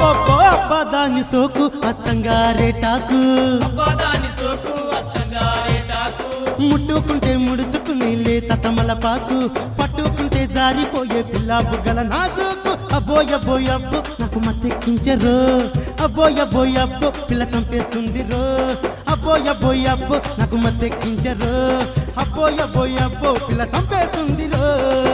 అబ్బబ్బో అబ్బా దాని సోకు అత్తంగారేటాకు అబ్బాదాని సోకు అచ్చంగా రేటాకు ముట్టుకుంటే ముడుచుకుని లేత తమలపాకు పట్టుకుంటే జారిపోయే పిల్ల బుగ్గల నాజుకు అబ్బోయబ్బోయబ్బో నాకు మత్తెక్కించరు అబ్బోయబ్బోయబ్బో పిల్ల చంపేస్తుంది రో అబ్బోయబ్బోయబ్బో నాకు మత్తెక్కించరు అబ్బోయబ్బోయబ్బో పిల్ల చంపేస్తుంది రో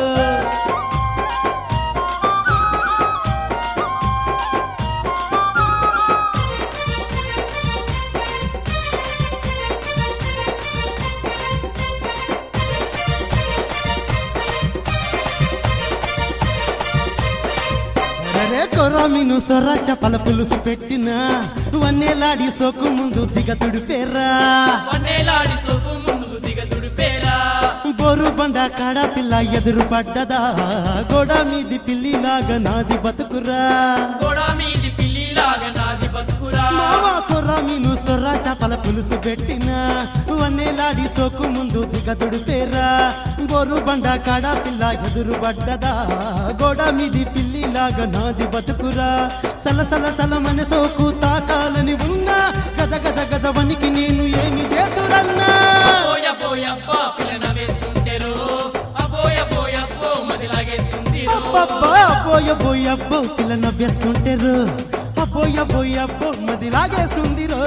అరే కొరామిను సొర్ర చపల పులుసు పెట్టిన వన్నేలాడి సోకు ముందు దిగతుడు పేర్రా వన్నేలాడి సోకు ముందు దిగతుడు పేరా బోరు బండ కాడ పిల్ల ఎదురు పడ్డదా గోడ మీది పిల్లిలాగా నాది బతుకురా గోడ మీది పిల్లిలాగా నాది బతుకురా మావా కొరామిను సొర్ర చపల పులుసు పెట్టిన వన్నేలాడి సోకు ముందు దిగతుడు పేర్రా బోరు బండ కాడ పిల్ల ఎదురు పడ్డదా గోడ మీది పిల్లిలాగా నాది బతుకురా సల సల సలమని సోకు తాకాలని ఉన్నా గజ గజ గజ వనికి నేను ఏమి చేతురన్నా అబ్బోయ పోయప్ప పిల్లన వేస్తుంటేరో అబ్బోయ పోయప్పో మది లాగేస్తుంది రో. అబ్బబ్బా అబ్బోయ బోయబ్బో పిల్ల నవ్వేస్తుంటారు అబ్బోయ బోయబ్బో మది లాగేస్తుంది రో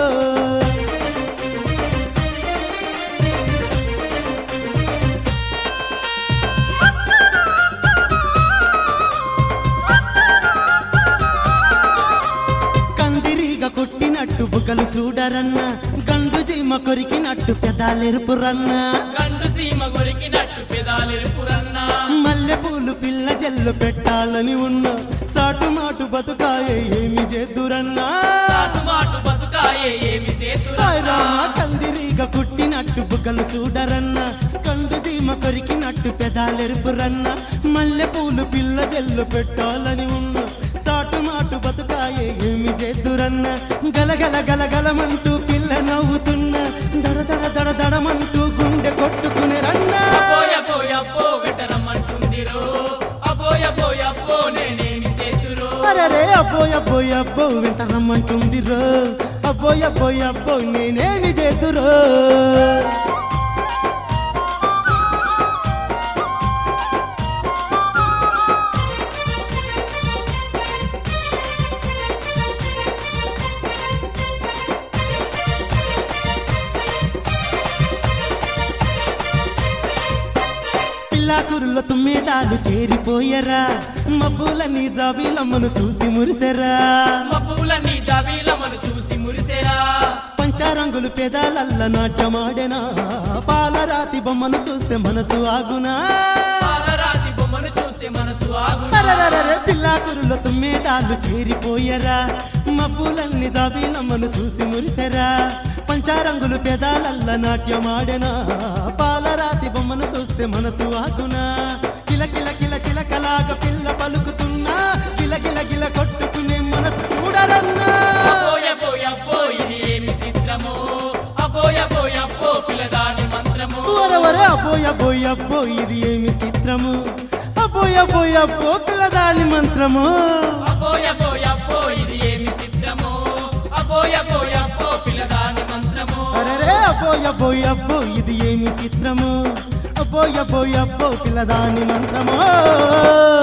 కందిరీగ కొట్టినట్టు బుగ్గలు చూడరన్న గండు చీమ కొరికినట్టు పెదాలెరుపురన్న గండు సీమ గొరికినట్టు పెదాలెరుపురన్నా మల్లె పూలు పిల్ల జల్లు పెట్టాలని ఉన్న చాటు మాటు బతుకాయే ఏమి చేద్దురన్నా చాటు మాటు బతుకాయే ఏమి సేతురా హాయ్ రామ కందిరీగ కుట్టినట్టు బుగ్గలు చూడరన్న కండు చీమ కొరికినట్టు పెదాలెరుపురన్న మల్లె పూలు పిల్ల జల్లు పెట్టాలని ఉన్న చాటు మాటు బతుకాయే ఏమి చేద్దురన్న గలగల గలగలమంటూ పిల్ల నవ్వుతున్న దడ దడ దడ దడమంటూ గుండె కొట్టుకునే రన్నా అబ్బోయ పోయప్పో వెటరమ్మంటుంది రో అబ్బోయ పోయప్పో నేనేమి సేతురో అరే అబ్బోయ్ అబ్బోయ్ అబ్బో వెంట రమ్మంటుంది రో అబ్బోయ్ అబ్బోయ్ అబ్బో నేనేమి చేద్దురో పిల్లాకురులో తుమ్మేటాలు చేరిపోయరా మబ్బులని జాబీలమ్మను చూసి మురిసెరా మబ్బులన్నీ జాబీలమను చూసి మురిసేరా పంచారంగులు పెదాలల్ల నాట్యమాడెనా పాలరాతి బొమ్మను చూస్తే మనసు ఆగునా పాలరాతి బొమ్మను చూస్తే మనసు ఆగు అరరరరే పిల్లాకురులో తుమ్మేటాలు చేరిపోయరా మబ్బులన్నీ జాబీలమ్మను చూసి మురిసెరా పంచారంగులు పెదాలల్ల నాట్యమాడెనా పాలరాతి బొమ్మను చూస్తే మనసు ఆగునా కిల కిల కిల కిలకలాగా పిల్ల పలుకుతున్నా కిల కిల కిల కొట్టుకునే మనసు చూడరన్నా అబ్బోయ పోయప్పో ఇది ఏమి చిత్రమో అబ్బోయ పోయప్పో పిల్లదాని మంత్రము వరవరే అబ్బోయ్ అబ్బోయ్ అబ్బో ఇది ఏమి చిత్రము అబ్బోయ్ అబ్బోయ్ అబ్బో పిల్లదాని మంత్రము అబ్బోయ పోయప్పో ఇది ఏమి చిత్రమో అబ్బోయ పోయప్పో పిల్లదాని మంత్రము అరరే అబ్బోయ్ అబ్బోయ్ అబ్బో ఇది ఏమి చిత్రము అబ్బోయ్ అబ్బోయ్ అబ్బో పిల్లదాని మంత్రము